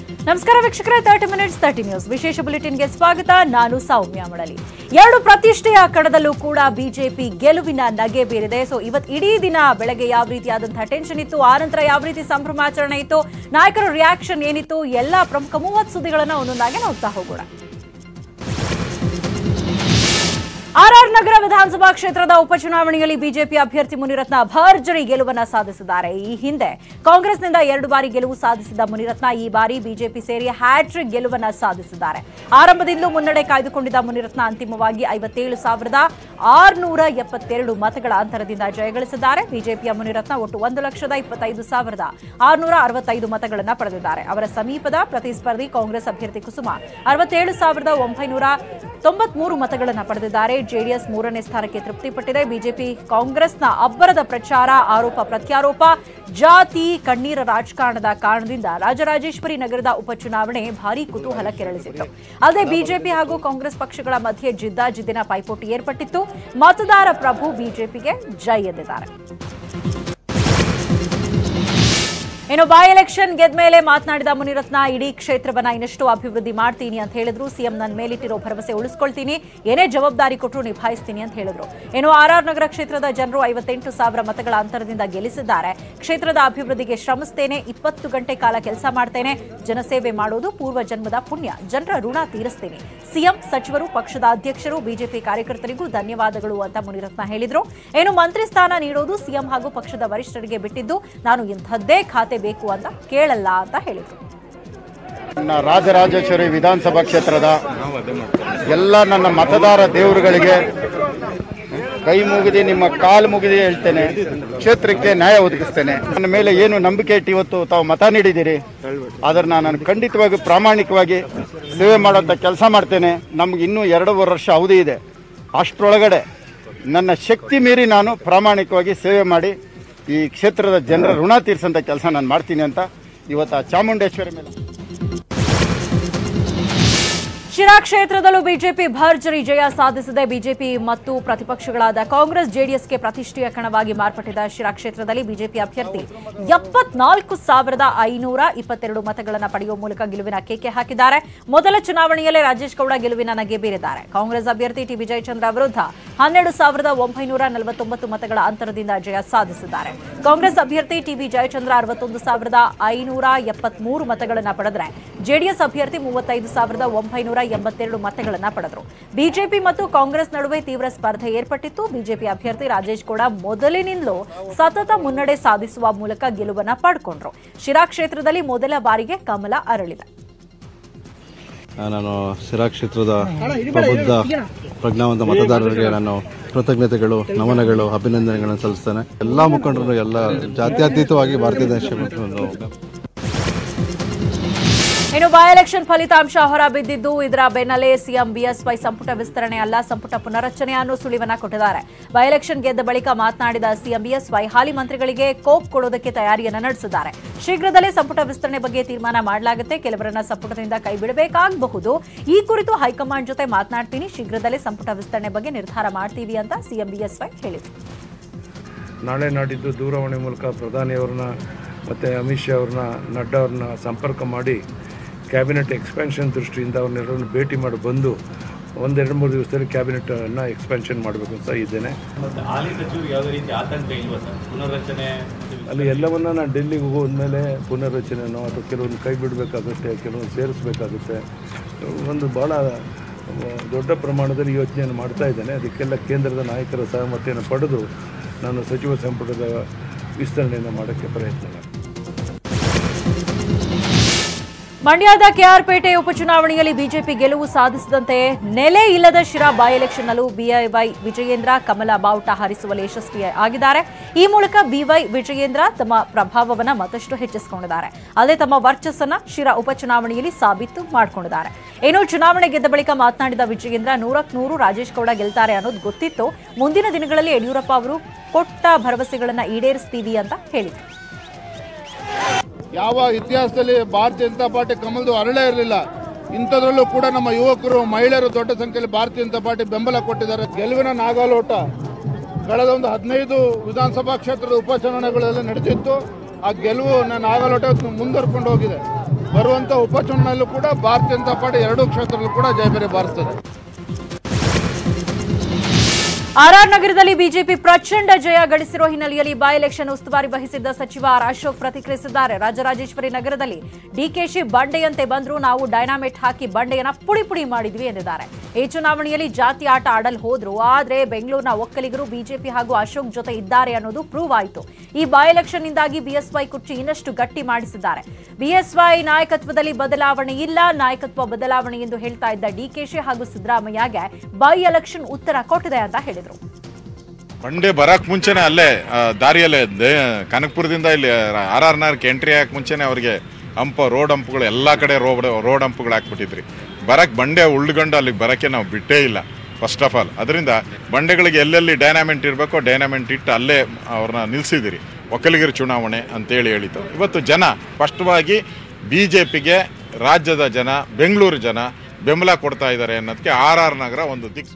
ನಮಸ್ಕಾರ ವೀಕ್ಷಕರೇ thirty minutes thirty news ವಿಶೇಷ ಬುಲೆಟಿನ್ಗೆ ಸ್ವಾಗತ ನಾನು ಸೌಮ್ಯ ಮಳಲಿ ಎರಡು ಪ್ರತಿಷ್ಠೆಯ ಕಣದಲ್ಲೂ ಕೂಡ ಬಿಜೆಪಿ ಗೆಲುವಿನ ನಗೆ ಬೀರಿದೆ ಸೊ ಇವತ್ತು ಇಡೀ ದಿನ ಬೆಳಗ್ಗೆ ಯಾವ ರೀತಿಯಾದಂತಹ ಟೆನ್ಷನ್ ಇತ್ತು ಆನಂತರ ಯಾವ ರೀತಿ ಸಂಭ್ರಮಾಚರಣೆ ಇತ್ತು ನಾಯಕರ ರಿಯಾಕ್ಷನ್ ಏನಿತ್ತು ಎಲ್ಲಾ ಪ್ರಮುಖ ಮೂವತ್ತು ಸುದ್ದಿಗಳನ್ನ ಒಂದೊಂದಾಗಿ ನೋಡ್ತಾ ಹೋಗೋಣ ಆರ್ಆರ್ ನಗರ ವಿಧಾನಸಭಾ ಕ್ಷೇತ್ರದ ಉಪಚುನಾವಣೆಯಲ್ಲಿ ಬಿಜೆಪಿ ಅಭ್ಯರ್ಥಿ ಮುನಿರತ್ನ ಭರ್ಜರಿ ಗೆಲುವನ್ನ ಸಾಧಿಸಿದ್ದಾರೆ ಈ ಹಿಂದೆ ಕಾಂಗ್ರೆಸ್ನಿಂದ ಎರಡು ಬಾರಿ ಗೆಲುವು ಸಾಧಿಸಿದ ಮುನಿರತ್ನ ಈ ಬಾರಿ ಬಿಜೆಪಿ ಸೇರಿ ಹ್ಯಾಟ್ರಿಕ್ ಗೆಲುವನ್ನ ಸಾಧಿಸಿದ್ದಾರೆ ಆರಂಭದಿಂದಲೂ ಮುನ್ನಡೆ ಕಾಯ್ದುಕೊಂಡಿದ್ದ ಮುನಿರತ್ನ ಅಂತಿಮವಾಗಿ ಐವತ್ತೇಳು ಸಾವಿರದ ಆರುನೂರ ಎಪ್ಪತ್ತೆರಡು ಮತಗಳ ಅಂತರದಿಂದ ಜಯಗಳಿಸಿದ್ದಾರೆ ಬಿಜೆಪಿಯ ಮುನಿರತ್ನ ಒಟ್ಟು ಒಂದು ಲಕ್ಷದ ಇಪ್ಪತ್ತೈದು ಸಾವಿರದ ಆರುನೂರ ಅರವತ್ತೈದು ಮತಗಳನ್ನು ಪಡೆದಿದ್ದಾರೆ ಅವರ ಸಮೀಪದ ಪ್ರತಿಸ್ಪರ್ಧಿ ಕಾಂಗ್ರೆಸ್ ಅಭ್ಯರ್ಥಿ ಕುಸುಮ ಅರವತ್ತೇಳು ಸಾವಿರದ ಒಂಬೈನೂರ ತೊಂಬತ್ಮೂರು ಮತಗಳನ್ನು ಪಡೆದಿದ್ದಾರೆ ಜೆಡಿಎಸ್ ಮೂರನೇ ಸ್ಥಾನಕ್ಕೆ ತೃಪ್ತಿಪಟ್ಟಿದೆ ಬಿಜೆಪಿ ಕಾಂಗ್ರೆಸ್ನ ಅಬ್ಬರದ ಪ್ರಚಾರ ಆರೋಪ ಪ್ರತ್ಯಾರೋಪ ಜಾತಿ ಕಣ್ಣೀರ ರಾಜಕಾರಣದ ಕಾರಣದಿಂದ ರಾಜರಾಜೇಶ್ವರಿ ನಗರದ ಉಪಚುನಾವಣೆ ಭಾರೀ ಕುತೂಹಲ ಕೆರಳಿಸಿತ್ತು ಅಲ್ಲದೆ ಬಿಜೆಪಿ ಹಾಗೂ ಕಾಂಗ್ರೆಸ್ ಪಕ್ಷಗಳ ಮಧ್ಯೆ ಜಿದ್ದಾಜಿದ್ದಿನ ಪೈಪೋಟಿ ಏರ್ಪಟ್ಟಿತ್ತು ಮತದಾರ ಪ್ರಭು ಬಿಜೆಪಿಗೆ ಜೈ ಎಂದಿದ್ದಾರೆ ಇನ್ನು ಬೈ ಎಲೆಕ್ಷನ್ ಗೆದ್ದ ಮೇಲೆ ಮಾತನಾಡಿದ ಮುನಿರತ್ನ ಇಡೀ ಕ್ಷೇತ್ರವನ್ನ ಇನ್ನಷ್ಟು ಅಭಿವೃದ್ಧಿ ಮಾಡ್ತೀನಿ ಅಂತ ಹೇಳಿದ್ರು ಸಿಎಂ ನನ್ನ ಮೇಲಿಟ್ಟಿರೋ ಭರವಸೆ ಉಳಿಸ್ಕೊಳ್ತೀನಿ ಏನೇ ಜವಾಬ್ದಾರಿ ಕೊಟ್ಟರು ನಿಭಾಯಿಸ್ತೀನಿ ಅಂತ ಹೇಳಿದ್ರು ಇನ್ನು ಆರ್ಆರ್ ನಗರ ಕ್ಷೇತ್ರದ ಜನರು ಐವತ್ತೆಂಟು ಸಾವಿರ ಮತಗಳ ಅಂತರದಿಂದ ಗೆಲ್ಲಿಸಿದ್ದಾರೆ ಕ್ಷೇತ್ರದ ಅಭಿವೃದ್ಧಿಗೆ ಶ್ರಮಿಸ್ತೇನೆ ಇಪ್ಪತ್ತು ಗಂಟೆ ಕಾಲ ಕೆಲಸ ಮಾಡ್ತೇನೆ ಜನಸೇವೆ ಮಾಡೋದು ಪೂರ್ವ ಜನ್ಮದ ಪುಣ್ಯ ಜನರ ಋಣ ತೀರಿಸ್ತೀನಿ ಸಿಎಂ ಸಚಿವರು ಪಕ್ಷದ ಅಧ್ಯಕ್ಷರು ಬಿಜೆಪಿ ಕಾರ್ಯಕರ್ತರಿಗೂ ಧನ್ಯವಾದಗಳು ಅಂತ ಮುನಿರತ್ನ ಹೇಳಿದ್ರು ಏನು ಮಂತ್ರಿ ಸ್ಥಾನ ನೀಡೋದು ಸಿಎಂ ಹಾಗೂ ಪಕ್ಷದ ವರಿಷ್ಠರಿಗೆ ಬಿಟ್ಟಿದ್ದು ನಾನು ಇಂಥದ್ದೇ ಖಾತೆ ಬೇಕು ಅಂತ ಕೇಳಲ್ಲ ಅಂತ ಹೇಳಿದ್ರು ನನ್ನ ರಾಜರಾಜೇಶ್ವರಿ ವಿಧಾನಸಭಾ ಕ್ಷೇತ್ರದ ಎಲ್ಲ ನನ್ನ ಮತದಾರ ದೇವರುಗಳಿಗೆ ಕೈ ಮುಗಿದು ನಿಮ್ಮ ಕಾಲು ಮುಗಿದು ಹೇಳ್ತೇನೆ ಕ್ಷೇತ್ರಕ್ಕೆ ನ್ಯಾಯ ಒದಗಿಸ್ತೇನೆ ನನ್ನ ಮೇಲೆ ಏನು ನಂಬಿಕೆ ಇಟ್ಟು ಇವತ್ತು ತಾವು ಮತ ನೀಡಿದ್ದೀರಿ ಆದರೆ ನಾನು ಖಂಡಿತವಾಗಿ ಪ್ರಾಮಾಣಿಕವಾಗಿ ಸೇವೆ ಮಾಡೋಂಥ ಕೆಲಸ ಮಾಡ್ತೇನೆ ನಮ್ಗೆ ಇನ್ನೂ ಎರಡೂವರೆ ವರ್ಷ ಅವಧಿ ಇದೆ ಅಷ್ಟರೊಳಗಡೆ ನನ್ನ ಶಕ್ತಿ ಮೀರಿ ನಾನು ಪ್ರಾಮಾಣಿಕವಾಗಿ ಸೇವೆ ಮಾಡಿ ಈ ಕ್ಷೇತ್ರದ ಜನರ ಋಣ ತೀರಿಸೋಂಥ ಕೆಲಸ ನಾನು ಮಾಡ್ತೀನಿ ಅಂತ ಇವತ್ತು ಆ ಚಾಮುಂಡೇಶ್ವರಿ ಮೇಲೆ ಶಿರಾ ಕ್ಷೇತ್ರದಲ್ಲೂ ಬಿಜೆಪಿ ಭರ್ಜರಿ ಜಯ ಸಾಧಿಸಿದೆ ಬಿಜೆಪಿ ಮತ್ತು ಪ್ರತಿಪಕ್ಷಗಳಾದ ಕಾಂಗ್ರೆಸ್ ಜೆಡಿಎಸ್ಗೆ ಪ್ರತಿಷ್ಠೆಯ ಕಣವಾಗಿ ಮಾರ್ಪಟ್ಟಿದ್ದ ಶಿರಾ ಕ್ಷೇತ್ರದಲ್ಲಿ ಬಿಜೆಪಿ ಅಭ್ಯರ್ಥಿ ಎಪ್ಪತ್ನಾಲ್ಕು ಸಾವಿರದ ಐನೂರ ಇಪ್ಪತ್ತೆರಡು ಮತಗಳನ್ನು ಪಡೆಯುವ ಮೂಲಕ ಗೆಲುವಿನ ಕೇಕೆ ಹಾಕಿದ್ದಾರೆ ಮೊದಲ ಚುನಾವಣೆಯಲ್ಲೇ ರಾಜೇಶ್ ಗೌಡ ಗೆಲುವಿನ ನಗೆ ಬೀರಿದ್ದಾರೆ ಕಾಂಗ್ರೆಸ್ ಅಭ್ಯರ್ಥಿ ಟಿ ವಿಜಯಚಂದ್ರ ವಿರುದ್ಧ ಹನ್ನೆರಡು ಸಾವಿರದ ಒಂಬೈನೂರ ನಲವತ್ತೊಂಬತ್ತು ಮತಗಳ ಅಂತರದಿಂದ ಜಯ ಸಾಧಿಸಿದ್ದಾರೆ ಕಾಂಗ್ರೆಸ್ ಅಭ್ಯರ್ಥಿ ಟಿಬಿ ಜಯಚಂದ್ರ ಅರವತ್ತೊಂದು ಸಾವಿರದ ಐನೂರ ಎಪ್ಪತ್ಮೂರು ಮತಗಳನ್ನು ಪಡೆದರೆ ಜೆಡಿಎಸ್ ಅಭ್ಯರ್ಥಿ ಮೂವತ್ತೈದು ಸಾವಿರದ ಒಂಬೈನೂರ ಎಂಬತ್ತೆರಡು ಮತಗಳನ್ನು ಪಡೆದರು ಬಿಜೆಪಿ ಮತ್ತು ಕಾಂಗ್ರೆಸ್ ನಡುವೆ ತೀವ್ರ ಸ್ಪರ್ಧೆ ಏರ್ಪಟ್ಟಿತ್ತು ಬಿಜೆಪಿ ಅಭ್ಯರ್ಥಿ ರಾಜೇಶ್ ಗೌಡ ಮೊದಲಿನಿಂದಲೂ ಸತತ ಮುನ್ನಡೆ ಸಾಧಿಸುವ ಮೂಲಕ ಗೆಲುವನ್ನ ಪಡ್ಕೊಂಡ್ರು ಶಿರಾ ಕ್ಷೇತ್ರದಲ್ಲಿ ಮೊದಲ ಬಾರಿಗೆ ಕಮಲ ಅರಳಿದೆ ನಾನು ಸಿರಾ ಕ್ಷೇತ್ರದ ಪ್ರಬುದ್ಧ ಪ್ರಜ್ಞಾವಂತ ಮತದಾರರಿಗೆ ನಾನು ಕೃತಜ್ಞತೆಗಳು ನಮನಗಳು ಅಭಿನಂದನೆಗಳನ್ನು ಸಲ್ಲಿಸ್ತೇನೆ ಎಲ್ಲ ಮುಖಂಡರು ಎಲ್ಲ ಜಾತ್ಯತೀತವಾಗಿ ಭಾರತೀಯ ಜನತಾ ಪಕ್ಷವನ್ನು ಇನ್ನು ಬೈ ಎಲೆಕ್ಷನ್ ಫಲಿತಾಂಶ ಹೊರಬಿದ್ದಿದ್ದು ಇದರ ಬೆನ್ನಲ್ಲೇ ಸಿಎಂ ಬಿಎಸ್ವೈ ಸಂಪುಟ ವಿಸ್ತರಣೆ ಅಲ್ಲ ಸಂಪುಟ ಪುನರಚನೆ ಅನ್ನೋ ಸುಳಿವನ್ನ ಕೊಟ್ಟಿದ್ದಾರೆ ಬೈ ಎಲೆಕ್ಷನ್ ಗೆದ್ದ ಬಳಿಕ ಮಾತನಾಡಿದ ಸಿಎಂ ಬಿಎಸ್ವೈ ಹಾಲಿ ಮಂತ್ರಿಗಳಿಗೆ ಕೋಪ್ ಕೊಡೋದಕ್ಕೆ ತಯಾರಿಯನ್ನ ನಡೆಸಿದ್ದಾರೆ ಶೀಘ್ರದಲ್ಲೇ ಸಂಪುಟ ವಿಸ್ತರಣೆ ಬಗ್ಗೆ ತೀರ್ಮಾನ ಮಾಡಲಾಗುತ್ತೆ ಕೆಲವರನ್ನ ಸಂಪುಟದಿಂದ ಕೈ ಬಿಡಬೇಕಾಗಬಹುದು ಈ ಕುರಿತು ಹೈಕಮಾಂಡ್ ಜೊತೆ ಮಾತನಾಡ್ತೀನಿ ಶೀಘ್ರದಲ್ಲೇ ಸಂಪುಟ ವಿಸ್ತರಣೆ ಬಗ್ಗೆ ನಿರ್ಧಾರ ಮಾಡ್ತೀವಿ ಅಂತ ಸಿಎಂ ಬಿಎಸ್ವೈ ಹೇಳಿದರು ನಾಳೆ ನಾಡಿದ್ದು ದೂರವಾಣಿ ಮೂಲಕ ಪ್ರಧಾನಿಯವ್ರನ್ನ ಮತ್ತು ಅಮಿತ್ ಶಾ ಅವ್ರನ್ನ ನಡ್ಡಾ ಅವ್ರನ್ನ ಸಂಪರ್ಕ ಮಾಡಿ ಕ್ಯಾಬಿನೆಟ್ ಎಕ್ಸ್ಪ್ಯಾನ್ಷನ್ ದೃಷ್ಟಿಯಿಂದ ಅವ್ರನ್ನೆಲ್ಲರನ್ನು ಭೇಟಿ ಮಾಡಿ ಬಂದು ಒಂದೆರಡು ಮೂರು ದಿವಸದಲ್ಲಿ ಕ್ಯಾಬಿನೆಟನ್ನು ಎಕ್ಸ್ಪ್ಯಾನ್ಷನ್ ಮಾಡಬೇಕು ಅಂತ ಇದ್ದೇನೆ ಮತ್ತೆ ಹಾಲಿ ಸಚಿವರು ಯಾವುದೇ ರೀತಿ ಆತಂಕ ಇಲ್ವಾ ಸರ್ ಪುನರ್ರಚನೆ ಮತ್ತು ಅಲ್ಲಿ ಎಲ್ಲವನ್ನ ನಾನು ಡೆಲ್ಲಿಗೆ ಹೋದ್ಮೇಲೆ ಪುನರ್ರಚನೆನೋ ಅಥವಾ ಕೆಲವೊಂದು ಕೈ ಬಿಡಬೇಕಾಗುತ್ತೆ ಕೆಲವೊಂದು ಸೇರಿಸಬೇಕಾಗುತ್ತೆ ಒಂದು ಭಾಳ ದೊಡ್ಡ ಪ್ರಮಾಣದಲ್ಲಿ ಯೋಚನೆಯನ್ನು ಮಾಡ್ತಾ ಇದ್ದೇನೆ ಅದಕ್ಕೆಲ್ಲ ಕೇಂದ್ರದ ನಾಯಕರ ಸಹಮತಿಯನ್ನು ಪಡೆದು ನಾನು ಸಚಿವ ಸಂಪುಟದ ವಿಸ್ತರಣೆಯನ್ನು ಮಾಡೋಕ್ಕೆ ಪ್ರಯತ್ನ ಮಾಡ್ತೀನಿ ಮಂಡ್ಯದ ಕೆಆರ್ಪೇಟೆ ಉಪಚುನಾವಣೆಯಲ್ಲಿ ಬಿಜೆಪಿ ಗೆಲುವು ಸಾಧಿಸಿದಂತೆ ನೆಲೆ ಇಲ್ಲದ ಶಿರಾ ಬೈ ಎಲೆಕ್ಷನ್ನಲ್ಲೂ ಬಿಐವೈ ವಿಜಯೇಂದ್ರ ಕಮಲ ಬಾವುಟ ಹಾರಿಸುವಲ್ಲಿ ಯಶಸ್ವಿ ಆಗಿದ್ದಾರೆ ಈ ಮೂಲಕ ಬಿವೈ ವಿಜಯೇಂದ್ರ ತಮ್ಮ ಪ್ರಭಾವವನ್ನು ಮತ್ತಷ್ಟು ಹೆಚ್ಚಿಸಿಕೊಂಡಿದ್ದಾರೆ ಅಲ್ಲದೆ ತಮ್ಮ ವರ್ಚಸ್ಸನ್ನ ಶಿರಾ ಉಪಚುನಾವಣೆಯಲ್ಲಿ ಸಾಬೀತು ಮಾಡಿಕೊಂಡಿದ್ದಾರೆ ಇನ್ನು ಚುನಾವಣೆ ಗೆದ್ದ ಬಳಿಕ ಮಾತನಾಡಿದ ವಿಜಯೇಂದ್ರ ನೂರಕ್ಕೆ ನೂರು ರಾಜೇಶ್ ಗೌಡ ಗೆಲ್ತಾರೆ ಅನ್ನೋದು ಗೊತ್ತಿತ್ತು ಮುಂದಿನ ದಿನಗಳಲ್ಲಿ ಯಡಿಯೂರಪ್ಪ ಅವರು ಕೊಟ್ಟ ಭರವಸೆಗಳನ್ನು ಈಡೇರಿಸ್ತೀವಿ ಅಂತ ಹೇಳಿದರು ಯಾವ ಇತಿಹಾಸದಲ್ಲಿ ಭಾರತೀಯ ಜನತಾ ಪಾರ್ಟಿ ಕಮಲದು ಅರಳೇ ಇರಲಿಲ್ಲ ಇಂಥದ್ರಲ್ಲೂ ಕೂಡ ನಮ್ಮ ಯುವಕರು ಮಹಿಳೆಯರು ದೊಡ್ಡ ಸಂಖ್ಯೆಯಲ್ಲಿ ಭಾರತೀಯ ಜನತಾ ಪಾರ್ಟಿ ಬೆಂಬಲ ಕೊಟ್ಟಿದ್ದಾರೆ ಗೆಲುವಿನ ನಾಗಾಲೋಟ ಕಳೆದ ಒಂದು ಹದಿನೈದು ವಿಧಾನಸಭಾ ಕ್ಷೇತ್ರದ ಉಪಚುನಾವಣೆಗಳೆಲ್ಲ ನಡೆದಿತ್ತು ಆ ಗೆಲುವು ನಾಗಾಲೋಟ ಮುಂದುವರ್ಕೊಂಡು ಹೋಗಿದೆ ಬರುವಂತ ಉಪಚುನಾವಣೆಯಲ್ಲೂ ಕೂಡ ಭಾರತೀಯ ಜನತಾ ಪಾರ್ಟಿ ಎರಡೂ ಕ್ಷೇತ್ರದಲ್ಲೂ ಕೂಡ ಜಯಬೇರಿ ಬಾರಿಸ್ತದೆ ಆರ್ಆರ್ ನಗರದಲ್ಲಿ ಬಿಜೆಪಿ ಪ್ರಚಂಡ ಜಯ ಗಳಿಸಿರುವ ಹಿನ್ನೆಲೆಯಲ್ಲಿ ಬೈ ಎಲೆಕ್ಷನ್ ಉಸ್ತುವಾರಿ ವಹಿಸಿದ್ದ ಸಚಿವ ಆರ್ ಅಶೋಕ್ ಪ್ರತಿಕ್ರಿಯಿಸಿದ್ದಾರೆ ರಾಜರಾಜೇಶ್ವರಿ ನಗರದಲ್ಲಿ ಡಿಕೆಶಿ ಬಂಡೆಯಂತೆ ಬಂದ್ರು ನಾವು ಡೈನಾಮಿಟ್ ಹಾಕಿ ಬಂಡೆಯನ್ನ ಪುಡಿ ಪುಡಿ ಮಾಡಿದ್ವಿ ಎಂದಿದ್ದಾರೆ ಈ ಚುನಾವಣೆಯಲ್ಲಿ ಜಾತಿ ಆಟ ಆಡಲು ಹೋದ್ರು ಆದ್ರೆ ಬೆಂಗಳೂರಿನ ಒಕ್ಕಲಿಗರು ಬಿಜೆಪಿ ಹಾಗೂ ಅಶೋಕ್ ಜೊತೆ ಇದ್ದಾರೆ ಅನ್ನೋದು ಪ್ರೂವ್ ಆಯಿತು ಈ ಬೈ ಎಲೆಕ್ಷನ್ ನಿಂದಾಗಿ ಬಿಎಸ್ವೈ ಕುರ್ಚಿ ಇನ್ನಷ್ಟು ಗಟ್ಟಿ ಮಾಡಿಸಿದ್ದಾರೆ ಬಿಎಸ್ವೈ ನಾಯಕತ್ವದಲ್ಲಿ ಬದಲಾವಣೆ ಇಲ್ಲ ನಾಯಕತ್ವ ಬದಲಾವಣೆ ಎಂದು ಹೇಳ್ತಾ ಇದ್ದ ಡಿಕೆಶಿ ಹಾಗೂ ಸಿದ್ದರಾಮಯ್ಯಗೆ ಬೈ ಎಲೆಕ್ಷನ್ ಉತ್ತರ ಕೊಟ್ಟಿದೆ ಅಂತ ಹೇಳಿದರು ಬಂಡೆ ಬರಕ್ ಮುಂಚೆನೆ ಅಲ್ಲೇ ಆ, ದಾರಿಯಲ್ಲೇ ದೇ- ಕನಕಪುರದಿಂದ ಇಲ್ಲಿ ಆರ್ ಆರ್ ನಗರಕ್ಕೆ ಎಂಟ್ರಿ ಹಾಕಿ ಮುಂಚೆನೆ ಅವರಿಗೆ ಹಂಪ ರೋಡ್ ಹಂಪ್ಗಳು ಎಲ್ಲ ಕಡೆ ರೋಡ್ ರೋಡ್ ಹಂಪ್ಗಳು ಹಾಕ್ಬಿಟ್ಟಿದ್ರಿ ಬರಕ್ ಬಂಡೆ ಉಳ್ಕೊಂಡು ಅಲ್ಲಿಗೆ ಬರಕ್ಕೆ ನಾವು ಬಿಟ್ಟೇ ಇಲ್ಲ ಫಸ್ಟ್ ಆಫ್ ಆಲ್ ಅದರಿಂದ ಬಂಡೆಗಳಿಗೆ ಎಲ್ಲೆಲ್ಲಿ ಡೈನಾಮೆಂಟ್ ಇರಬೇಕೋ ಡೈನಾಮೆಂಟ್ ಇಟ್ಟು ಅಲ್ಲೇ ಅವ್ರನ್ನ ನಿಲ್ಸಿದಿರಿ ಒಕ್ಕಲಿಗರ ಚುನಾವಣೆ ಅಂತೇಳಿ ಹೇಳಿತು ಇವತ್ತು ಜನ ಸ್ಪಷ್ಟವಾಗಿ ಬಿ ಜೆ ಪಿಗೆ ರಾಜ್ಯದ ಜನ ಬೆಂಗಳೂರು ಜನ ಬೆಂಬಲ ಕೊಡ್ತಾ ಇದ್ದಾರೆ ಅನ್ನೋದಕ್ಕೆ ಆರ್ ಆರ್ ನಗರ ಒಂದು ದಿಕ್ಸ್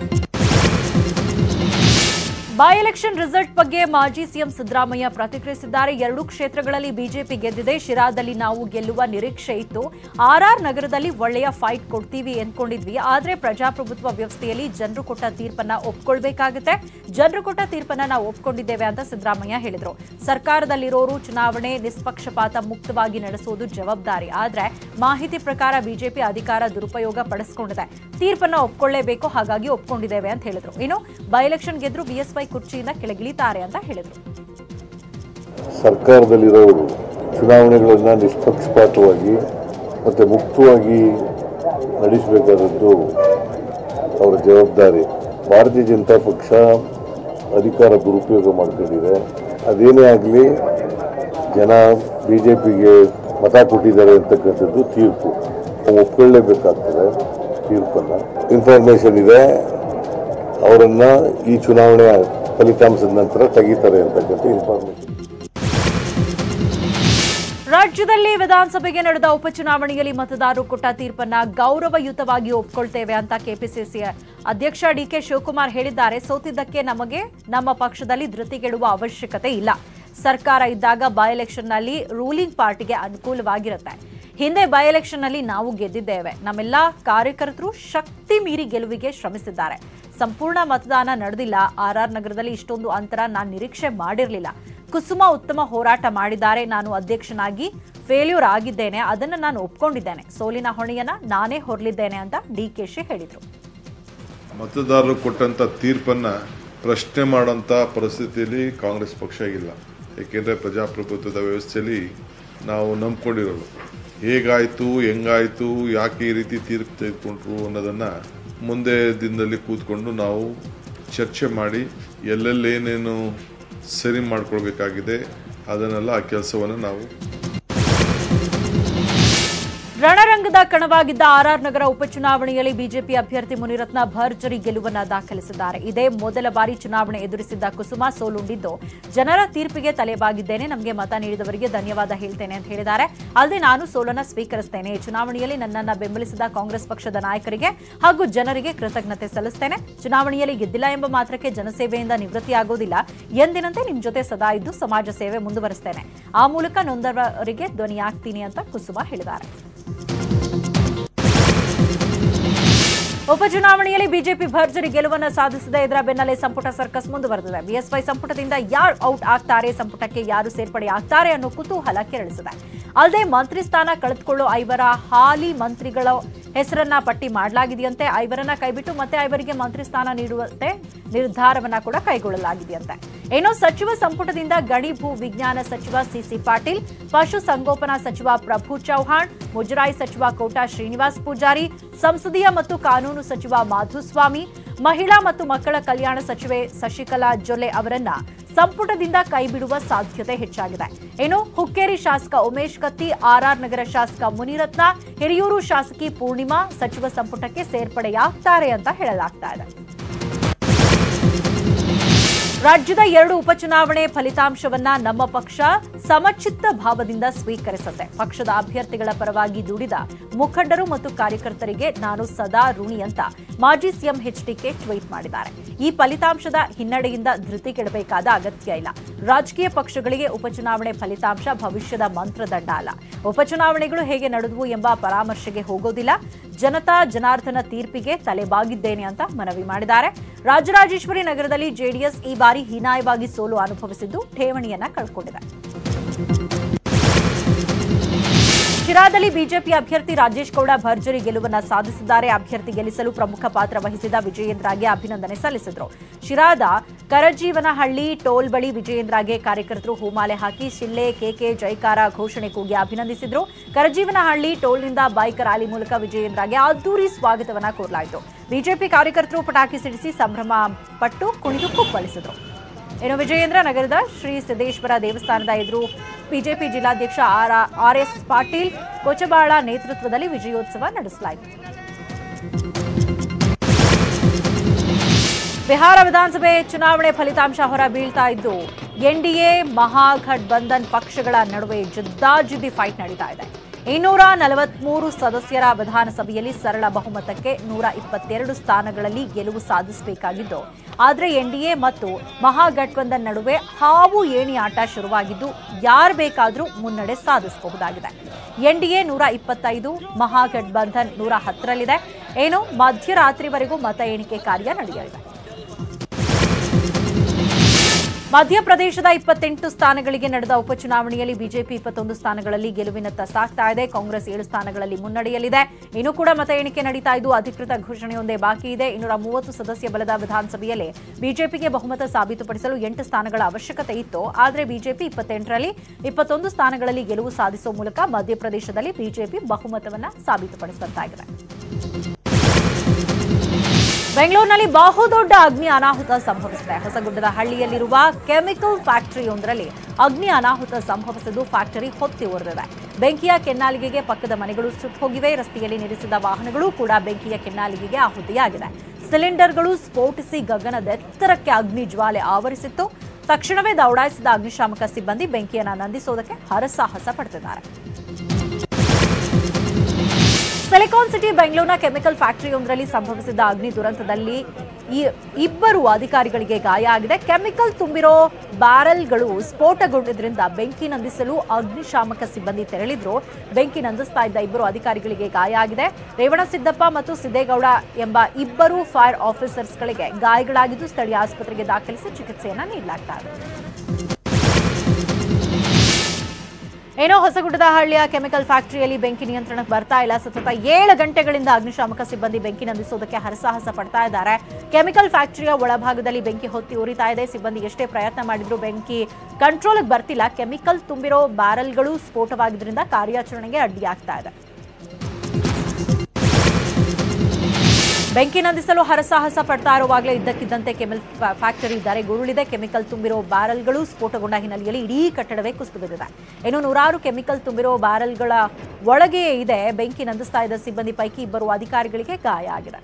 ಬೈ ಎಲೆಕ್ಷನ್ ರಿಸಲ್ಟ್ ಬಗ್ಗೆ ಮಾಜಿ ಸಿಎಂ ಸಿದ್ದರಾಮಯ್ಯ ಪ್ರತಿಕ್ರಿಯಿಸಿದ್ದಾರೆ ಎರಡೂ ಕ್ಷೇತ್ರಗಳಲ್ಲಿ ಬಿಜೆಪಿ ಗೆದ್ದಿದೆ ಶಿರಾದಲ್ಲಿ ನಾವು ಗೆಲ್ಲುವ ನಿರೀಕ್ಷೆ ಇತ್ತು ಆರ್ಆರ್ ನಗರದಲ್ಲಿ ಒಳ್ಳೆಯ ಫೈಟ್ ಕೊಡ್ತೀವಿ ಎಂದ್ಕೊಂಡಿದ್ವಿ ಆದ್ರೆ ಪ್ರಜಾಪ್ರಭುತ್ವ ವ್ಯವಸ್ಥೆಯಲ್ಲಿ ಜನರು ಕೊಟ್ಟ ತೀರ್ಪನ್ನ ಒಪ್ಕೊಳ್ಬೇಕಾಗುತ್ತೆ ಜನರು ಕೊಟ್ಟ ತೀರ್ಪನ್ನ ನಾವು ಒಪ್ಕೊಂಡಿದ್ದೇವೆ ಅಂತ ಸಿದ್ದರಾಮಯ್ಯ ಹೇಳಿದರು ಸರ್ಕಾರದಲ್ಲಿರೋರು ಚುನಾವಣೆ ನಿಷ್ಪಕ್ಷಪಾತ ಮುಕ್ತವಾಗಿ ನಡೆಸುವುದು ಜವಾಬ್ದಾರಿ ಆದ್ರೆ ಮಾಹಿತಿ ಪ್ರಕಾರ ಬಿಜೆಪಿ ಅಧಿಕಾರ ದುರುಪಯೋಗ ಪಡಿಸಿಕೊಂಡಿದೆ ತೀರ್ಪನ್ನ ಒಪ್ಕೊಳ್ಳೇಬೇಕು ಹಾಗಾಗಿ ಒಪ್ಕೊಂಡಿದ್ದೇವೆ ಅಂತ ಹೇಳಿದ್ರು ಇನ್ನು ಬೈ ಎಲೆಕ್ಷನ್ ಗೆದ್ರು ಬಿಎಸ್ವೈ ಕುರ್ಚಿಯಿಂದ ಕೆಳಗಿಳಿತಾರೆ ಅಂತ ಹೇಳಿದ್ರು ಸರ್ಕಾರದಲ್ಲಿರೋರು ಚುನಾವಣೆಗಳನ್ನು ನಿಷ್ಪಕ್ಷಪಾತವಾಗಿ ಮತ್ತು ಮುಕ್ತವಾಗಿ ನಡೆಸಬೇಕಾದದ್ದು ಅವರ ಜವಾಬ್ದಾರಿ ಭಾರತೀಯ ಜನತಾ ಪಕ್ಷ ಅಧಿಕಾರ ದುರುಪಯೋಗ ಮಾಡ್ಕೊಂಡಿದೆ ಅದೇನೇ ಆಗಲಿ ಜನ ಬಿ ಜೆ ಪಿಗೆ ಮತ ಕೊಟ್ಟಿದ್ದಾರೆ ಅಂತಕ್ಕಂಥದ್ದು ತೀರ್ಪು ನಾವು ಒಪ್ಕೊಳ್ಳೇಬೇಕಾಗ್ತದೆ ತೀರ್ಪನ್ನು ಇನ್ಫಾರ್ಮೇಷನ್ ಇದೆ ಅವರನ್ನು ಈ ಚುನಾವಣೆಯ ಫಲಿತಾಂಶದ ನಂತರ ತೆಗಿತಾರೆ ಅಂತಕ್ಕಂಥ ಇನ್ಫಾರ್ಮೇಷನ್ ರಾಜ್ಯದಲ್ಲಿ ವಿಧಾನಸಭೆಗೆ ನಡೆದ ಉಪಚುನಾವಣೆಯಲ್ಲಿ ಮತದಾರರು ಕೊಟ್ಟ ತೀರ್ಪನ್ನ ಗೌರವಯುತವಾಗಿ ಒಪ್ಕೊಳ್ತೇವೆ ಅಂತ ಕೆಪಿಸಿಸಿ ಅಧ್ಯಕ್ಷ ಡಿಕೆ ಶಿವಕುಮಾರ್ ಹೇಳಿದ್ದಾರೆ ಸೋತಿದ್ದಕ್ಕೆ ನಮಗೆ ನಮ್ಮ ಪಕ್ಷದಲ್ಲಿ ಧೃತಿಗೆಡುವ ಅವಶ್ಯಕತೆ ಇಲ್ಲ ಸರ್ಕಾರ ಇದ್ದಾಗ ಬೈ ಎಲೆಕ್ಷನ್ನಲ್ಲಿ ರೂಲಿಂಗ್ ಪಾರ್ಟಿಗೆ ಅನುಕೂಲವಾಗಿರುತ್ತೆ ಹಿಂದೆ ಬೈ ಎಲೆಕ್ಷನ್ನಲ್ಲಿ ನಾವು ಗೆದ್ದಿದ್ದೇವೆ ನಮ್ಮೆಲ್ಲ ಕಾರ್ಯಕರ್ತರು ಶಕ್ತಿ ಮೀರಿ ಗೆಲುವಿಗೆ ಶ್ರಮಿಸಿದ್ದಾರೆ ಸಂಪೂರ್ಣ ಮತದಾನ ನಡೆದಿಲ್ಲ ಆರ್ಆರ್ ನಗರದಲ್ಲಿ ಇಷ್ಟೊಂದು ಅಂತರ ನಾನು ನಿರೀಕ್ಷೆ ಮಾಡಿರಲಿಲ್ಲ ಕುಸುಮ ಉತ್ತಮ ಹೋರಾಟ ಮಾಡಿದ್ದಾರೆ ನಾನು ಅಧ್ಯಕ್ಷನಾಗಿ ಫೇಲ್ಯೂರ್ ಆಗಿದ್ದೇನೆ ಅದನ್ನು ನಾನು ಒಪ್ಕೊಂಡಿದ್ದೇನೆ ಸೋಲಿನ ಹೊಣೆಯನ್ನ ನಾನೇ ಹೊರಲಿದ್ದೇನೆ ಅಂತ ಡಿಕೆಶಿ ಹೇಳಿದರು ಮತದಾರರು ಕೊಟ್ಟಂಥ ತೀರ್ಪನ್ನು ಪ್ರಶ್ನೆ ಮಾಡೋಂಥ ಪರಿಸ್ಥಿತಿಯಲ್ಲಿ ಕಾಂಗ್ರೆಸ್ ಪಕ್ಷ ಇಲ್ಲ ಏಕೆಂದರೆ ಪ್ರಜಾಪ್ರಭುತ್ವದ ವ್ಯವಸ್ಥೆಯಲ್ಲಿ ನಾವು ನಂಬ್ಕೊಂಡಿರೋದು ಹೇಗಾಯಿತು ಹೆಂಗಾಯಿತು ಯಾಕೆ ಈ ರೀತಿ ತೀರ್ಪು ತೆಗೆದುಕೊಂಡ್ರು ಅನ್ನೋದನ್ನು ಮುಂದೆ ದಿನದಲ್ಲಿ ಕೂತ್ಕೊಂಡು ನಾವು ಚರ್ಚೆ ಮಾಡಿ ಎಲ್ಲೆಲ್ಲಿ ಏನೇನು ಸರಿ ಮಾಡ್ಕೊಳ್ಬೇಕಾಗಿದೆ ಅದನ್ನೆಲ್ಲ ಆ ಕೆಲಸವನ್ನು ನಾವು ರಣರಂಗದ ಕಣವಾಗಿದ್ದ ಆರ್ಆರ್ ನಗರ ಉಪಚುನಾವಣೆಯಲ್ಲಿ ಬಿಜೆಪಿ ಅಭ್ಯರ್ಥಿ ಮುನಿರತ್ನ ಭರ್ಜರಿ ಗೆಲುವನ್ನ ದಾಖಲಿಸಿದ್ದಾರೆ ಇದೇ ಮೊದಲ ಬಾರಿ ಚುನಾವಣೆ ಎದುರಿಸಿದ್ದ ಕುಸುಮ ಸೋಲುಂಡಿದ್ದು ಜನರ ತೀರ್ಪಿಗೆ ತಲೆಬಾಗಿದ್ದೇನೆ ನಮಗೆ ಮತ ನೀಡಿದವರಿಗೆ ಧನ್ಯವಾದ ಹೇಳ್ತೇನೆ ಅಂತ ಹೇಳಿದ್ದಾರೆ ಅಲ್ಲದೆ ನಾನು ಸೋಲನ್ನ ಸ್ವೀಕರಿಸ್ತೇನೆ ಈ ಚುನಾವಣೆಯಲ್ಲಿ ನನ್ನನ್ನ ಬೆಂಬಲಿಸಿದ ಕಾಂಗ್ರೆಸ್ ಪಕ್ಷದ ನಾಯಕರಿಗೆ ಹಾಗೂ ಜನರಿಗೆ ಕೃತಜ್ಞತೆ ಸಲ್ಲಿಸ್ತೇನೆ ಚುನಾವಣೆಯಲ್ಲಿ ಗೆದ್ದಿಲ್ಲ ಎಂಬ ಮಾತ್ರಕ್ಕೆ ಜನಸೇವೆಯಿಂದ ನಿವೃತ್ತಿಯಾಗೋದಿಲ್ಲ ಎಂದಿನಂತೆ ನಿಮ್ ಜೊತೆ ಸದಾ ಇದ್ದು ಸಮಾಜ ಸೇವೆ ಮುಂದುವರಿಸ್ತೇನೆ ಆ ಮೂಲಕ ನೊಂದವರಿಗೆ ಧ್ವನಿಯಾಗ್ತೀನಿ ಅಂತ ಕುಸುಮ ಹೇಳಿದ್ದಾರೆ ಉಪಚುನಾವಣೆಯಲ್ಲಿ ಬಿಜೆಪಿ ಭರ್ಜರಿ ಗೆಲುವನ್ನು ಸಾಧಿಸಿದೆ ಇದರ ಬೆನ್ನಲ್ಲೇ ಸಂಪುಟ ಸರ್ಕಸ್ ಮುಂದುವರೆದಿದೆ ಬಿಎಸ್ವೈ ಸಂಪುಟದಿಂದ ಯಾರು ಔಟ್ ಆಗ್ತಾರೆ ಸಂಪುಟಕ್ಕೆ ಯಾರು ಸೇರ್ಪಡೆ ಆಗ್ತಾರೆ ಅನ್ನೋ ಕುತೂಹಲ ಕೆರಳಿಸಿದೆ ಅಲ್ಲದೆ ಮಂತ್ರಿ ಸ್ಥಾನ ಕಳೆದುಕೊಳ್ಳೋ ಐವರ ಹಾಲಿ ಮಂತ್ರಿಗಳ ಹೆಸರನ್ನ ಪಟ್ಟಿ ಮಾಡಲಾಗಿದೆಯಂತೆ ಐವರನ್ನ ಕೈಬಿಟ್ಟು ಮತ್ತೆ ಐವರಿಗೆ ಮಂತ್ರಿ ಸ್ಥಾನ ನೀಡುವಂತೆ ನಿರ್ಧಾರವನ್ನ ಕೂಡ ಕೈಗೊಳ್ಳಲಾಗಿದೆಯಂತೆ ಏನೋ ಸಚಿವ ಸಂಪುಟದಿಂದ ಗಣಿ ಭೂ ವಿಜ್ಞಾನ ಸಚಿವ ಸಿಸಿ ಪಾಟೀಲ್ ಪಶು ಸಂಗೋಪನಾ ಸಚಿವ ಪ್ರಭು ಚೌಹಾಣ್ ಮುಜರಾಯಿ ಸಚಿವ ಕೋಟಾ ಶ್ರೀನಿವಾಸ್ ಪೂಜಾರಿ ಸಂಸದೀಯ ಮತ್ತು ಕಾನೂನು ಸಚಿವ ಮಾಧುಸ್ವಾಮಿ ಮಹಿಳಾ ಮತ್ತು ಮಕ್ಕಳ ಕಲ್ಯಾಣ ಸಚಿವೆ ಶಶಿಕಲಾ ಜೊಲ್ಲೆ ಅವರನ್ನ ಸಂಪುಟದಿಂದ ಕೈಬಿಡುವ ಸಾಧ್ಯತೆ ಹೆಚ್ಚಾಗಿದೆ ಇನ್ನು ಹುಕ್ಕೇರಿ ಶಾಸಕ ಉಮೇಶ್ ಕತ್ತಿ ಆರ್ಆರ್ ನಗರ ಶಾಸಕ ಮುನಿರತ್ನ ಹಿರಿಯೂರು ಶಾಸಕಿ ಪೂರ್ಣಿಮಾ ಸಚಿವ ಸಂಪುಟಕ್ಕೆ ಸೇರ್ಪಡೆಯಾಗ್ತಾರೆ ಅಂತ ಹೇಳಲಾಗ್ತಾ ಇದೆ ರಾಜ್ಯದ ಎರಡು ಉಪಚುನಾವಣೆ ಫಲಿತಾಂಶವನ್ನ ನಮ್ಮ ಪಕ್ಷ ಸಮಚಿತ್ತ ಭಾವದಿಂದ ಸ್ವೀಕರಿಸುತ್ತೆ ಪಕ್ಷದ ಅಭ್ಯರ್ಥಿಗಳ ಪರವಾಗಿ ದುಡಿದ ಮುಖಂಡರು ಮತ್ತು ಕಾರ್ಯಕರ್ತರಿಗೆ ನಾನು ಸದಾ ಋಣಿ ಅಂತ ಮಾಜಿ ಸಿಎಂ ಎಚ್ಡಿಕೆ ಟ್ವೀಟ್ ಮಾಡಿದ್ದಾರೆ ಈ ಫಲಿತಾಂಶದ ಹಿನ್ನಡೆಯಿಂದ ಧೃತಿಗೆಡಬೇಕಾದ ಅಗತ್ಯ ಇಲ್ಲ ರಾಜಕೀಯ ಪಕ್ಷಗಳಿಗೆ ಉಪಚುನಾವಣೆ ಫಲಿತಾಂಶ ಭವಿಷ್ಯದ ಮಂತ್ರದಂಡ ಅಲ್ಲ ಉಪಚುನಾವಣೆಗಳು ಹೇಗೆ ನಡೆದವು ಎಂಬ ಪರಾಮರ್ಶೆಗೆ ಹೋಗೋದಿಲ್ಲ ಜನತಾ ಜನಾರ್ದನ ತೀರ್ಪಿಗೆ ತಲೆಬಾಗಿದ್ದೇನೆ ಅಂತ ಮನವಿ ಮಾಡಿದ್ದಾರೆ ರಾಜರಾಜೇಶ್ವರಿ ನಗರದಲ್ಲಿ ಜೆಡಿಎಸ್ ಈ ಬಾರಿ ಹೀನಾಯವಾಗಿ ಸೋಲು ಅನುಭವಿಸಿದ್ದು ಠೇವಣಿಯನ್ನ ಕಳ್ಕೊಂಡಿದೆ ಶಿರಾದಲ್ಲಿ ಬಿಜೆಪಿ ಅಭ್ಯರ್ಥಿ ರಾಜೇಶ್ ಗೌಡ ಭರ್ಜರಿ ಗೆಲುವನ್ನ ಸಾಧಿಸಿದ್ದಾರೆ ಅಭ್ಯರ್ಥಿ ಗೆಲ್ಲಿಸಲು ಪ್ರಮುಖ ಪಾತ್ರ ವಹಿಸಿದ ವಿಜಯೇಂದ್ರಗೆ ಅಭಿನಂದನೆ ಸಲ್ಲಿಸಿದರು ಶಿರಾದ ಕರಜೀವನಹಳ್ಳಿ ಟೋಲ್ ಬಳಿ ವಿಜಯೇಂದ್ರಗೆ ಕಾರ್ಯಕರ್ತರು ಹೂಮಾಲೆ ಹಾಕಿ ಶಿಲ್ಲೆ ಕೆಕೆ ಜೈಕಾರ ಘೋಷಣೆ ಕೂಗಿ ಅಭಿನಂದಿಸಿದ್ರು ಕರಜೀವನಹಳ್ಳಿ ಟೋಲ್ನಿಂದ ಬೈಕ್ ರ್ಯಾಲಿ ಮೂಲಕ ವಿಜಯೇಂದ್ರಗೆ ಅದ್ದೂರಿ ಸ್ವಾಗತವನ್ನ ಕೋರಲಾಯಿತು ಬಿಜೆಪಿ ಕಾರ್ಯಕರ್ತರು ಪಟಾಕಿ ಸಿಡಿಸಿ ಸಂಭ್ರಮ ಪಟ್ಟು ಕುಣಿದು ಕುಪ್ಪಳಿಸಿದರು ಇನ್ನು ವಿಜಯೇಂದ್ರ ನಗರದ ಶ್ರೀ ಸಿದ್ದೇಶ್ವರ ದೇವಸ್ಥಾನದ ಎದುರು ಬಿಜೆಪಿ ಜಿಲ್ಲಾಧ್ಯಕ್ಷ R R S Patil Kochabala ನೇತೃತ್ವದಲ್ಲಿ ವಿಜಯೋತ್ಸವ ನಡೆಸಲಾಯಿತು ಬಿಹಾರ ವಿಧಾನಸಭೆ ಚುನಾವಣೆ ಫಲಿತಾಂಶ ಹೊರ ಬೀಳ್ತಾ ಇದ್ದು ಎನ್ಡಿಎ ಮಹಾಗಠಬಂಧನ್ ಪಕ್ಷಗಳ ನಡುವೆ ಜಿದ್ದಾಜಿದ್ದಿ ಫೈಟ್ ನಡೀತಾ ಇದೆ ಇನ್ನೂರ ನಲವತ್ಮೂರು ಸದಸ್ಯರ ವಿಧಾನಸಭೆಯಲ್ಲಿ ಸರಳ ಬಹುಮತಕ್ಕೆ ನೂರ ಇಪ್ಪತ್ತೆರಡು ಸ್ಥಾನಗಳಲ್ಲಿ ಗೆಲುವು ಸಾಧಿಸಬೇಕಾಗಿದ್ದು ಆದರೆ ಎನ್ಡಿಎ ಮತ್ತು ಮಹಾಗಠಬಂಧನ್ ನಡುವೆ ಹಾವು ಏಣಿ ಆಟ ಶುರುವಾಗಿದ್ದು ಯಾರು ಬೇಕಾದರೂ ಮುನ್ನಡೆ ಸಾಧಿಸಬಹುದಾಗಿದೆ ಎನ್ಡಿಎ ನೂರ ಇಪ್ಪತ್ತೈದು ಮಹಾಗಠಬಂಧನ್ ನೂರ ಹತ್ತರಲ್ಲಿದೆ ಏನು ಮಧ್ಯರಾತ್ರಿವರೆಗೂ ಮತ ಎಣಿಕೆ ಕಾರ್ಯ ನಡೆಯಲಿದೆ ಮಧ್ಯಪ್ರದೇಶದ ಇಪ್ಪತ್ತೆಂಟು ಸ್ಥಾನಗಳಿಗೆ ನಡೆದ ಉಪಚುನಾವಣೆಯಲ್ಲಿ ಬಿಜೆಪಿ ಇಪ್ಪತ್ತೊಂದು ಸ್ಥಾನಗಳಲ್ಲಿ ಗೆಲುವಿನತ್ತ ಸಾಗ್ತಾ ಇದೆ ಕಾಂಗ್ರೆಸ್ ಏಳು ಸ್ಥಾನಗಳಲ್ಲಿ ಮುನ್ನಡೆಯಲಿದೆ ಇನ್ನು ಕೂಡ ಮತ ಎಣಿಕೆ ನಡೀತಾ ಇದ್ದು ಅಧಿಕೃತ ಘೋಷಣೆಯೊಂದೇ ಬಾಕಿ ಇದೆ ಇನ್ನೂರ ಮೂವತ್ತು ಸದಸ್ಯ ಬಲದ ವಿಧಾನಸಭೆಯಲ್ಲಿ ಬಿಜೆಪಿಗೆ ಬಹುಮತ ಸಾಬೀತುಪಡಿಸಲು ಎಂಟು ಸ್ಥಾನಗಳ ಅವಶ್ಯಕತೆ ಇತ್ತು ಆದರೆ ಬಿಜೆಪಿ ಇಪ್ಪತ್ತೆಂಟರಲ್ಲಿ ಇಪ್ಪತ್ತೊಂದು ಸ್ಥಾನಗಳಲ್ಲಿ ಗೆಲುವು ಸಾಧಿಸುವ ಮೂಲಕ ಮಧ್ಯಪ್ರದೇಶದಲ್ಲಿ ಬಿಜೆಪಿ ಬಹುಮತವನ್ನು ಸಾಬೀತುಪಡಿಸಿದಂತಾಗಿದೆ ಬೆಂಗಳೂರಿನಲ್ಲಿ ಬಹುದೊಡ್ಡ ಅಗ್ನಿ ಅನಾಹುತ ಸಂಭವಿಸಿದೆ ಹೊಸಗುಡ್ಡದ ಹಳ್ಳಿಯಲ್ಲಿರುವ ಕೆಮಿಕಲ್ ಫ್ಯಾಕ್ಟರಿಯೊಂದರಲ್ಲಿ ಅಗ್ನಿ ಅನಾಹುತ ಸಂಭವಿಸಿದ್ದು ಫ್ಯಾಕ್ಟರಿ ಹೊತ್ತಿ ಉರಿದಿದೆ ಬೆಂಕಿಯ ಕೆನ್ನಾಲಿಗೆಗೆ ಪಕ್ಕದ ಮನೆಗಳು ಸುಟ್ಟು ಹೋಗಿವೆ ರಸ್ತೆಯಲ್ಲಿ ನಿಲ್ಲಿಸಿದ ವಾಹನಗಳು ಕೂಡ ಬೆಂಕಿಯ ಕೆನ್ನಾಲಿಗೆಗೆ ಆಹುತಿಯಾಗಿದೆ ಸಿಲಿಂಡರ್ಗಳು ಸ್ಫೋಟಿಸಿ ಗಗನದೆತ್ತರಕ್ಕೆ ಅಗ್ನಿ ಜ್ವಾಲೆ ಆವರಿಸಿತ್ತು ತಕ್ಷಣವೇ ದೌಡಾಯಿಸಿದ ಅಗ್ನಿಶಾಮಕ ಸಿಬ್ಬಂದಿ ಬೆಂಕಿಯನ್ನು ನಂದಿಸೋದಕ್ಕೆ ಹರಸಾಹಸ ಪಡ್ತಿದ್ದಾರೆ ಸಿಲಿಕಾನ್ ಸಿಟಿ ಬೆಂಗಳೂರಿನ ಕೆಮಿಕಲ್ ಫ್ಯಾಕ್ಟರಿಯೊಂದರಲ್ಲಿ ಸಂಭವಿಸಿದ ಅಗ್ನಿ ದುರಂತದಲ್ಲಿ ಈ ಇಬ್ಬರು ಅಧಿಕಾರಿಗಳಿಗೆ ಗಾಯ ಆಗಿದೆ ಕೆಮಿಕಲ್ ತುಂಬಿರೋ ಬ್ಯಾರೆಲ್ಗಳು ಸ್ಫೋಟಗೊಂಡಿದ್ರಿಂದ ಬೆಂಕಿ ನಂದಿಸಲು ಅಗ್ನಿಶಾಮಕ ಸಿಬ್ಬಂದಿ ತೆರಳಿದ್ರು ಬೆಂಕಿ ನಂದಿಸ್ತಾ ಇದ್ದ ಇಬ್ಬರು ಅಧಿಕಾರಿಗಳಿಗೆ ಗಾಯ ಆಗಿದೆ ರೇವಣಸಿದ್ದಪ್ಪ ಮತ್ತು ಸಿದ್ದೇಗೌಡ ಎಂಬ ಇಬ್ಬರು ಫೈರ್ ಆಫೀಸರ್ಸ್ಗಳಿಗೆ ಗಾಯಗಳಾಗಿದ್ದು ಸ್ಥಳೀಯ ಆಸ್ಪತ್ರೆಗೆ ದಾಖಲಿಸಿ ಚಿಕಿತ್ಸೆಯನ್ನ ನೀಡಲಾಗ್ತಾ ಇದೆ ಏನೋ ಹೊಸಗುಡ್ಡದ ಹಳ್ಳಿಯ ಕೆಮಿಕಲ್ ಫ್ಯಾಕ್ಟರಿಯಲ್ಲಿ ಬೆಂಕಿ ನಿಯಂತ್ರಣಕ್ಕೆ ಬರ್ತಾ ಇಲ್ಲ ಸತತ ಏಳು ಗಂಟೆಗಳಿಂದ ಅಗ್ನಿಶಾಮಕ ಸಿಬ್ಬಂದಿ ಬೆಂಕಿ ನಂದಿಸೋದಕ್ಕೆ ಹರಸಾಹಸ ಪಡ್ತಾ ಇದ್ದಾರೆ ಕೆಮಿಕಲ್ ಫ್ಯಾಕ್ಟರಿಯ ಒಳಭಾಗದಲ್ಲಿ ಬೆಂಕಿ ಹೊತ್ತಿ ಉರಿತಾ ಇದೆ ಸಿಬ್ಬಂದಿ ಎಷ್ಟೇ ಪ್ರಯತ್ನ ಮಾಡಿದ್ರು ಬೆಂಕಿ ಕಂಟ್ರೋಲ್ಗೆ ಬರ್ತಿಲ್ಲ ಕೆಮಿಕಲ್ ತುಂಬಿರೋ ಬ್ಯಾರಲ್ಗಳು ಸ್ಫೋಟವಾಗಿದ್ದರಿಂದ ಕಾರ್ಯಾಚರಣೆಗೆ ಅಡ್ಡಿಯಾಗ್ತಾ ಇದೆ ಬೆಂಕಿ ನಂದಿಸಲು ಹರಸಾಹಸ ಪಡ್ತಾ ಇರುವಾಗಲೇ ಇದ್ದಕ್ಕಿದ್ದಂತೆ ಕೆಮಿಲ್ ಫ್ಯಾಕ್ಟರಿ ದಾರೆಗುರುಳಿದೆ ಕೆಮಿಕಲ್ ತುಂಬಿರೋ ಬ್ಯಾರಲ್ಗಳು ಸ್ಫೋಟಗೊಂಡ ಹಿನ್ನೆಲೆಯಲ್ಲಿ ಇಡೀ ಕಟ್ಟಡವೇ ಕುಸಿದು ಬಿದ್ದಿದೆ ಇನ್ನು ನೂರಾರು ಕೆಮಿಕಲ್ ತುಂಬಿರೋ ಬ್ಯಾರಲ್ಗಳ ಒಳಗೆ ಇದೆ ಬೆಂಕಿ ನಂದಿಸ್ತಾ ಇದ್ದ ಸಿಬ್ಬಂದಿ ಪೈಕಿ ಇಬ್ಬರು ಅಧಿಕಾರಿಗಳಿಗೆ ಗಾಯ ಆಗಿದೆ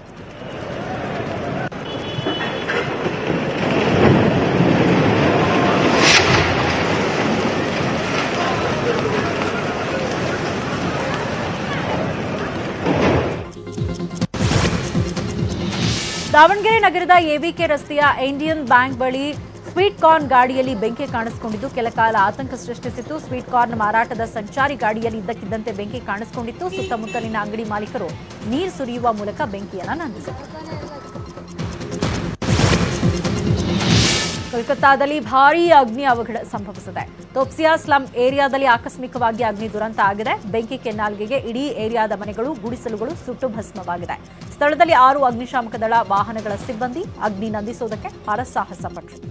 ದಾವಣಗೆರೆ ನಗರದ ಎವಿಕೆ ರಸ್ತೆಯ ಇಂಡಿಯನ್ ಬ್ಯಾಂಕ್ ಬಳಿ ಸ್ವೀಟ್ ಕಾರ್ನ್ ಗಾಡಿಯಲ್ಲಿ ಬೆಂಕಿ ಕಾಣಿಸಿಕೊಂಡಿದ್ದು ಕೆಲ ಕಾಲ ಆತಂಕ ಸೃಷ್ಟಿಸಿತ್ತು ಸ್ವೀಟ್ ಕಾರ್ನ್ ಮಾರಾಟದ ಸಂಚಾರಿ ಗಾಡಿಯಲ್ಲಿ ಇದ್ದಕ್ಕಿದ್ದಂತೆ ಬೆಂಕಿ ಕಾಣಿಸಿಕೊಂಡಿತ್ತು ಸುತ್ತಮುತ್ತಲಿನ ಅಂಗಡಿ ಮಾಲೀಕರು ನೀರು ಸುರಿಯುವ ಮೂಲಕ ಬೆಂಕಿಯನ್ನು ನಂದಿಸಿದರು ಕೋಲ್ಕತ್ತಾದಲ್ಲಿ ಭಾರೀ ಅಗ್ನಿ ಅವಘಡ ಸಂಭವಿಸಿದೆ ತೋಪ್ಸಿಯಾ ಸ್ಲಂ ಏರಿಯಾದಲ್ಲಿ ಆಕಸ್ಮಿಕವಾಗಿ ಅಗ್ನಿ ದುರಂತ ಆಗಿದೆ ಬೆಂಕಿ ಕೆನ್ನಾಲ್ಗೆಗೆ ಇಡೀ ಏರಿಯಾದ ಮನೆಗಳು ಗುಡಿಸಲುಗಳು ಸುಟ್ಟು ಭಸ್ಮವಾಗಿದೆ ಸ್ಥಳದಲ್ಲಿ ಆರು ಅಗ್ನಿಶಾಮಕ ದಳ ವಾಹನಗಳ ಸಿಬ್ಬಂದಿ ಅಗ್ನಿ ನಂದಿಸೋದಕ್ಕೆ ಹರಸಾಹಸ ಪಟ್ಟರು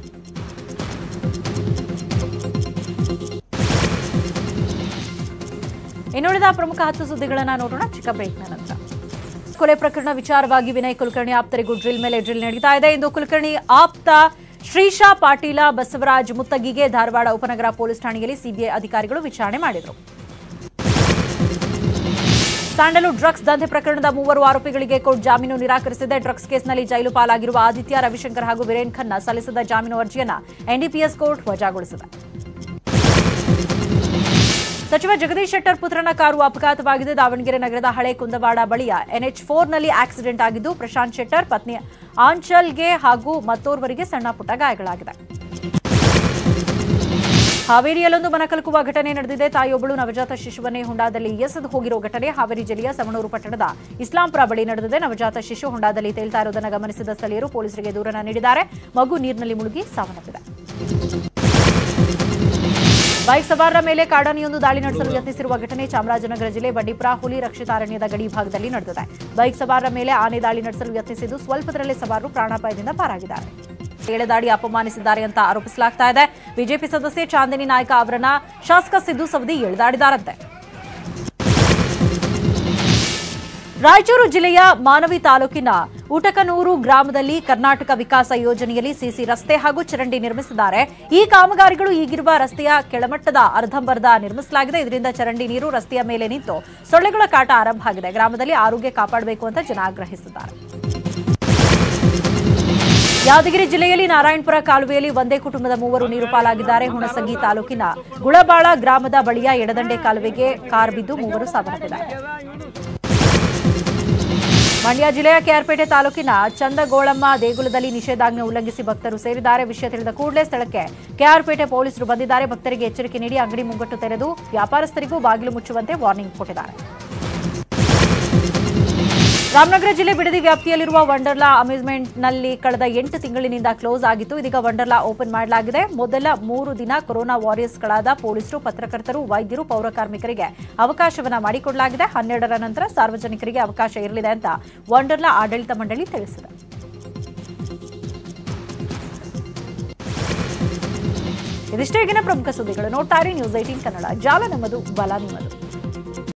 ಇನ್ನುಳಿದ ಪ್ರಮುಖ ಹತ್ತು ಸುದ್ದಿಗಳನ್ನ ನೋಡೋಣ ಚಿಕ್ಕ ಬ್ರೇಕ್ನ ನಂತರ ಕೊಲೆ ಪ್ರಕರಣ ವಿಚಾರವಾಗಿ ವಿನಯ್ ಕುಲಕರ್ಣಿ ಆಪ್ತರಿಗೂ ಡ್ರಿಲ್ ಮೇಲೆ ಡ್ರಿಲ್ ನಡೀತಾ ಇದೆ ಇಂದು ಕುಲಕರ್ಣಿ ಆಪ್ತ ಶ್ರೀಶಾ ಪಾಟೀಲ ಬಸವರಾಜ್ ಮುತ್ತಗಿಗೆ ಧಾರವಾಡ ಉಪನಗರ ಪೊಲೀಸ್ ಠಾಣೆಯಲ್ಲಿ ಸಿಬಿಐ ಅಧಿಕಾರಿಗಳು ವಿಚಾರಣೆ ಮಾಡಿದರು ಸ್ಯಾಂಡಲ್ವುಡ್ ಡ್ರಗ್ಸ್ ದಂಧೆ ಪ್ರಕರಣದ ಮೂವರು ಆರೋಪಿಗಳಿಗೆ ಕೋರ್ಟ್ ಜಾಮೀನು ನಿರಾಕರಿಸಿದೆ ಡ್ರಗ್ಸ್ ಕೇಸ್ನಲ್ಲಿ ಜೈಲು ಪಾಲಾಗಿರುವ ಆದಿತ್ಯ ರವಿಶಂಕರ್ ಹಾಗೂ ವೀರೇನ್ ಖನ್ನಾ ಸಲ್ಲಿಸಿದ ಜಾಮೀನು ಅರ್ಜಿಯನ್ನ ಎನ್ಡಿಪಿಎಸ್ ಕೋರ್ಟ್ ವಜಾಗೊಳಿಸಿದೆ ಸಚಿವ ಜಗದೀಶ್ ಶೆಟ್ಟರ್ ಪುತ್ರನ ಕಾರು ಅಪಘಾತವಾಗಿದೆ ದಾವಣಗೆರೆ ನಗರದ ಹಳೆ ಕುಂದವಾಡ ಬಳಿಯ ಎನ್ಎಚ್ ಫೋರ್ನಲ್ಲಿ ಆಕ್ಸಿಡೆಂಟ್ ಆಗಿದ್ದು ಪ್ರಶಾಂತ್ ಶೆಟ್ಟರ್ ಪತ್ನಿ ಆಂಚಲ್ಗೆ ಹಾಗೂ ಮತ್ತೋರ್ವರಿಗೆ ಸಣ್ಣ ಪುಟ್ಟ ಗಾಯಗಳಾಗಿದೆ ಹಾವೇರಿಯಲ್ಲೊಂದು ಮನಕಲಕುವ ಘಟನೆ ನಡೆದಿದೆ ತಾಯಿಯೊಬ್ಬಳು ನವಜಾತ ಶಿಶುವನ್ನೇ ಹೊಂಡಾದಲ್ಲಿ ಎಸೆದು ಹೋಗಿರೋ ಘಟನೆ ಹಾವೇರಿ ಜಿಲ್ಲೆಯ ಸವಣೂರು ಪಟ್ಟಣದ ಇಸ್ಲಾಂಪುರ ಬಳಿ ನಡೆದಿದೆ ನವಜಾತ ಶಿಶು ಹೊಂಡಾದಲ್ಲಿ ತೇಲ್ತಾ ಇರುವುದನ್ನು ಗಮನಿಸಿದ ಸ್ಥಳೀಯರು ಪೊಲೀಸರಿಗೆ ದೂರನ್ನ ನೀಡಿದ್ದಾರೆ ಮಗು ನೀರಿನಲ್ಲಿ ಮುಳುಗಿ ಸಾವನ್ನಪ್ಪಿದೆ ಬೈಕ್ ಸವಾರರ ಮೇಲೆ ಕಾಡಾನೆಯೊಂದು ದಾಳಿ ನಡೆಸಲು ಯತ್ನಿಸಿರುವ ಘಟನೆ ಚಾಮರಾಜನಗರ ಜಿಲ್ಲೆ ಬಂಡೀಪುರ ಹುಲಿ ರಕ್ಷಿತಾರಣ್ಯದ ಗಡಿ ಭಾಗದಲ್ಲಿ ನಡೆದಿದೆ ಬೈಕ್ ಸವಾರರ ಮೇಲೆ ಆನೆ ದಾಳಿ ನಡೆಸಲು ಯತ್ನಿಸಿದ್ದು ಸ್ವಲ್ಪದರಲ್ಲೇ ಸವಾರರು ಪ್ರಾಣಾಪಾಯದಿಂದ ಪಾರಾಗಿದ್ದಾರೆ ಎಳೆದಾಡಿ ಅಪಮಾನಿಸಿದ್ದಾರೆ ಅಂತ ಆರೋಪಿಸಲಾಗ್ತಾ ಇದೆ ಬಿಜೆಪಿ ಸದಸ್ಯೆ ಚಾಂದಿನಿ ನಾಯ್ಕ ಅವರನ್ನ ಶಾಸಕ ಸಿದ್ದು ಸವದಿ ಎಳೆದಾಡಿದಾರಂತೆ ರಾಯಚೂರು ಜಿಲ್ಲೆಯ ಮಾನವಿ ತಾಲೂಕಿನ ಊಟಕನೂರು ಗ್ರಾಮದಲ್ಲಿ ಕರ್ನಾಟಕ ವಿಕಾಸ ಯೋಜನೆಯಲ್ಲಿ ಸಿಸಿ ರಸ್ತೆ ಹಾಗೂ ಚರಂಡಿ ನಿರ್ಮಿಸಿದ್ದಾರೆ ಈ ಕಾಮಗಾರಿಗಳು ಈಗಿರುವ ರಸ್ತೆಯ ಕೆಳಮಟ್ಟದ ಅರ್ಧಂಬರ್ಧ ನಿರ್ಮಿಸಲಾಗಿದೆ ಇದರಿಂದ ಚರಂಡಿ ನೀರು ರಸ್ತೆಯ ಮೇಲೆ ನಿಂತು ಸೊಳ್ಳೆಗಳ ಕಾಟ ಆರಂಭ ಆಗಿದೆ ಗ್ರಾಮದಲ್ಲಿ ಆರೋಗ್ಯ ಕಾಪಾಡಬೇಕು ಅಂತ ಜನ ಆಗ್ರಹಿಸಿದ್ದಾರೆ ಯಾದಗಿರಿ ಜಿಲ್ಲೆಯಲ್ಲಿ ನಾರಾಯಣಪುರ ಕಾಲುವೆಯಲ್ಲಿ ಒಂದೇ ಕುಟುಂಬದ ಮೂವರು ನೀರು ಪಾಲಾಗಿದ್ದಾರೆ ಹುಣಸಗಿ ತಾಲೂಕಿನ ಗುಳಬಾಳ ಗ್ರಾಮದ ಬಳಿಯ ಎಡದಂಡೆ ಕಾಲುವೆಗೆ ಕಾರ್ ಬಿದ್ದು ಮೂವರು ಸಾವನ್ನಪ್ಪಿದ್ದಾರೆ ಮಂಡ್ಯ ಜಿಲ್ಲೆಯ ಕೆಆರ್ಪೇಟೆ ತಾಲೂಕಿನ ಚಂದಗೋಳಮ್ಮ ದೇಗುಲದಲ್ಲಿ ನಿಷೇಧಾಜ್ಞೆ ಉಲ್ಲಂಘಿಸಿ ಭಕ್ತರು ಸೇರಿದ್ದಾರೆ ವಿಷಯ ತಿಳಿದ ಕೂಡಲೇ ಸ್ಥಳಕ್ಕೆ ಕೆಆರ್ಪೇಟೆ ಪೊಲೀಸರು ಬಂದಿದ್ದಾರೆ ಭಕ್ತರಿಗೆ ಎಚ್ಚರಿಕೆ ನೀಡಿ ಅಂಗಡಿ ಮುಂಗಟ್ಟು ತೆರೆದು ವ್ಯಾಪಾರಸ್ಥರಿಗೂ ಬಾಗಿಲು ಮುಚ್ಚುವಂತೆ ವಾರ್ನಿಂಗ್ ಕೊಟ್ಟಿದ್ದಾರೆ ರಾಮನಗರ ಜಿಲ್ಲೆ ಬಿಡದಿ ವ್ಯಾಪ್ತಿಯಲ್ಲಿರುವ ವಂಡರ್ಲಾ ಅಮ್ಯೂಸ್ಮೆಂಟ್ನಲ್ಲಿ ಕಳೆದ ಎಂಟು ತಿಂಗಳಿನಿಂದ ಕ್ಲೋಸ್ ಆಗಿತ್ತು ಇದೀಗ ವಂಡರ್ಲಾ ಓಪನ್ ಮಾಡಲಾಗಿದೆ ಮೊದಲ ಮೂರು ದಿನ ಕೊರೋನಾ ವಾರಿಯರ್ಸ್ಗಳಾದ ಪೊಲೀಸರು ಪತ್ರಕರ್ತರು ವೈದ್ಯರು ಪೌರ ಕಾರ್ಮಿಕರಿಗೆ ಅವಕಾಶವನ್ನ ಮಾಡಿಕೊಡಲಾಗಿದೆ ಹನ್ನೆರಡರ ನಂತರ ಸಾರ್ವಜನಿಕರಿಗೆ ಅವಕಾಶ ಇರಲಿದೆ ಅಂತ ವಂಡರ್ಲಾ ಆಡಳಿತ ಮಂಡಳಿ ತಿಳಿಸಿದೆ ಇದಿಷ್ಟೇ ಈಗಿನ ಪ್ರಮುಖ ಸುದ್ದಿಗಳು ನೋಡ್ತಾರೆ ನ್ಯೂಸ್ ಏಟೀನ್ ಕನ್ನಡ ಜಾಲ ನಮ್ಮದು ಬಲ ನಿಮ್ಮದು